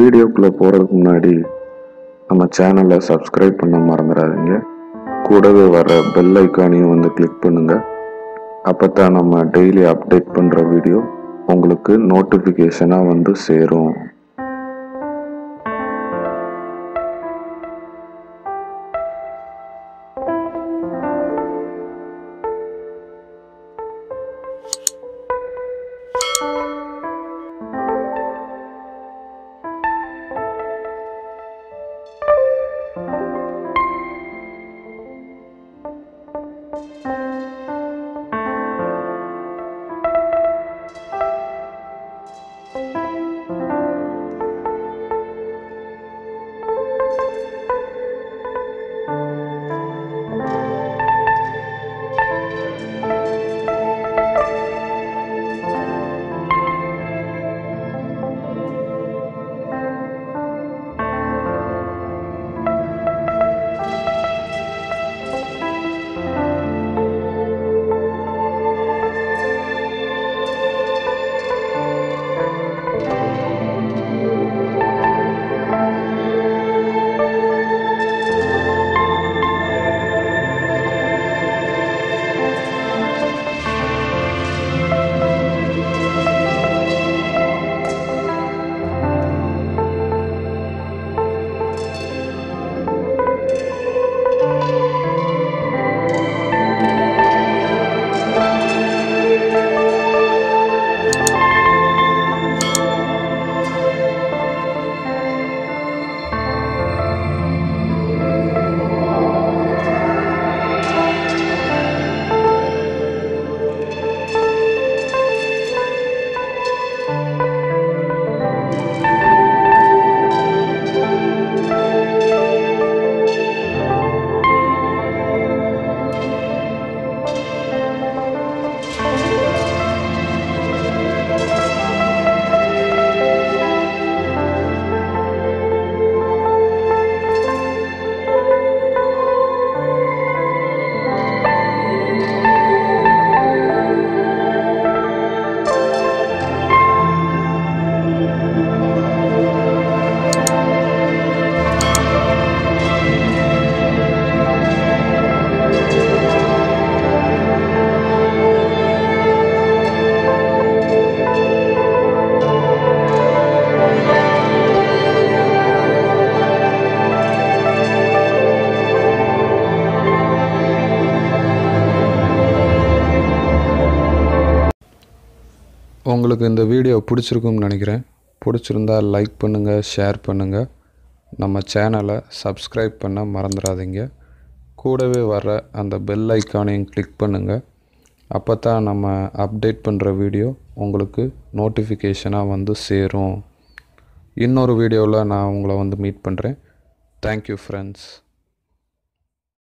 வீடியோக்குள்ளே போகிறதுக்கு முன்னாடி நம்ம சேனலை சப்ஸ்கிரைப் பண்ண மறந்துடாதீங்க கூடவே வர பெல் ஐக்கானையும் வந்து கிளிக் பண்ணுங்கள் அப்போ தான் நம்ம டெய்லி அப்டேட் பண்ணுற வீடியோ உங்களுக்கு நோட்டிஃபிகேஷனாக வந்து சேரும் உங்களுக்கு இந்த வீடியோ பிடிச்சிருக்கும்னு நினைக்கிறேன் பிடிச்சிருந்தா லைக் பண்ணுங்கள் ஷேர் பண்ணுங்கள் நம்ம சேனலை சப்ஸ்கிரைப் பண்ண மறந்துடாதீங்க கூடவே வர அந்த பெல் ஐக்கானையும் கிளிக் பண்ணுங்கள் அப்போ தான் நம்ம அப்டேட் பண்ணுற வீடியோ உங்களுக்கு நோட்டிஃபிகேஷனாக வந்து சேரும் இன்னொரு வீடியோவில் நான் உங்களை வந்து மீட் பண்ணுறேன் தேங்க்யூ ஃப்ரெண்ட்ஸ்